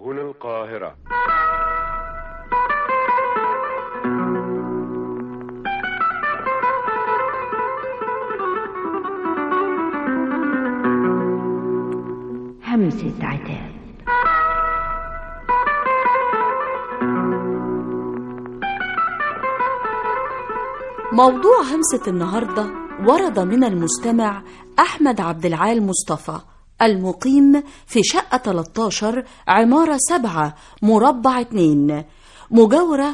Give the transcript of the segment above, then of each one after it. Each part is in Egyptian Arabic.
هنا القاهرة همسة عتاب موضوع همسة النهاردة ورد من المستمع أحمد عبد العال مصطفى المقيم في شقة 13 عمارة 7 مربع 2 مجاورة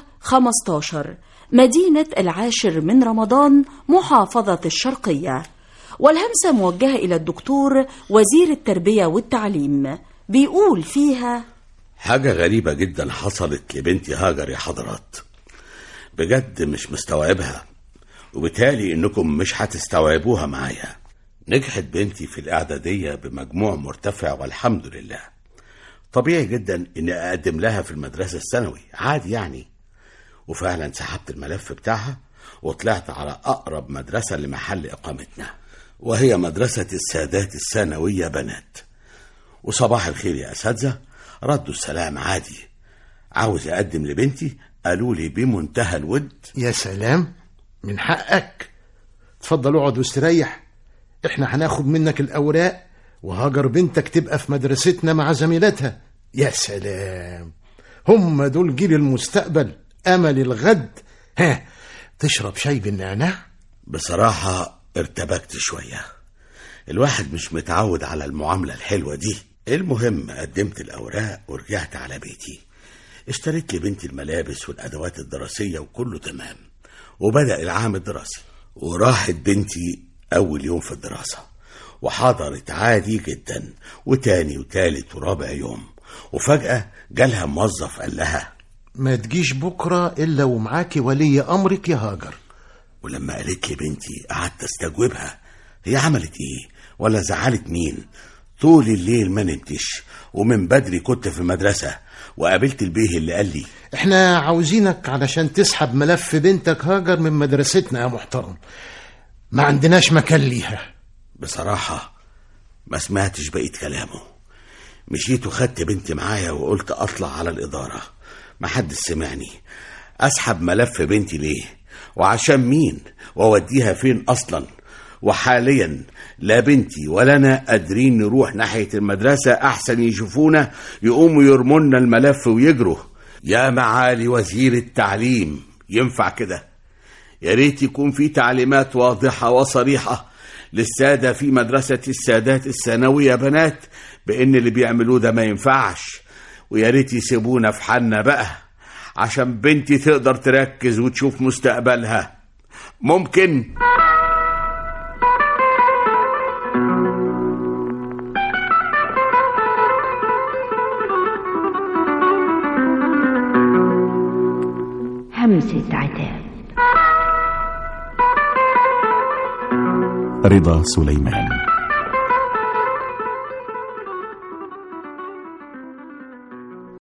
15 مدينة العاشر من رمضان محافظة الشرقية والهمسة موجهة إلى الدكتور وزير التربية والتعليم بيقول فيها حاجة غريبة جدا حصلت لبنتي هاجر يا حضرات بجد مش مستوعبها وبالتالي انكم مش هتستوعبوها معايا نجحت بنتي في الإعدادية بمجموع مرتفع والحمد لله طبيعي جدا اني اقدم لها في المدرسة الثانوي عادي يعني وفعلا سحبت الملف بتاعها وطلعت على أقرب مدرسة لمحل إقامتنا وهي مدرسة السادات الثانوية بنات وصباح الخير يا أساتذة ردوا السلام عادي عاوز أقدم لبنتي قالوا لي بمنتهى الود يا سلام من حقك اتفضل اقعد واستريح احنا هناخد منك الاوراق وهاجر بنتك تبقى في مدرستنا مع زميلتها يا سلام هم دول جيل المستقبل امل الغد ها تشرب شاي بالنعناع بصراحة ارتبكت شوية الواحد مش متعود على المعاملة الحلوة دي المهم قدمت الأوراق ورجعت على بيتي اشتريت لبنتي الملابس والأدوات الدراسية وكله تمام وبدأ العام الدراسي وراحت بنتي أول يوم في الدراسة وحضرت عادي جدا وتاني وتالت ورابع يوم وفجأة جالها موظف قال لها ما تجيش بكرة إلا ومعاكي ولي أمرك يا هاجر ولما قالت لي بنتي قعدت استجوبها هي عملت ايه ولا زعلت مين طول الليل ما نمتش ومن بدري كنت في المدرسة وقابلت البيه اللي قال لي احنا عاوزينك علشان تسحب ملف بنتك هاجر من مدرستنا يا محترم ما عندناش مكان ليها بصراحة ما سمعتش بقية كلامه مشيت وخدت بنتي معايا وقلت أطلع على الإدارة ما حد سمعني أسحب ملف بنتي ليه وعشان مين ووديها فين أصلا وحاليا لا بنتي ولا أنا قادرين نروح ناحية المدرسة أحسن يشوفونا يقوموا يرمونا الملف ويجروا يا معالي وزير التعليم ينفع كده يا ريت يكون في تعليمات واضحة وصريحة للسادة في مدرسة السادات الثانوية بنات بإن اللي بيعملوه ده ما ينفعش ويا ريت يسيبونا في حالنا بقى عشان بنتي تقدر تركز وتشوف مستقبلها ممكن همسة عتاب رضا سليمان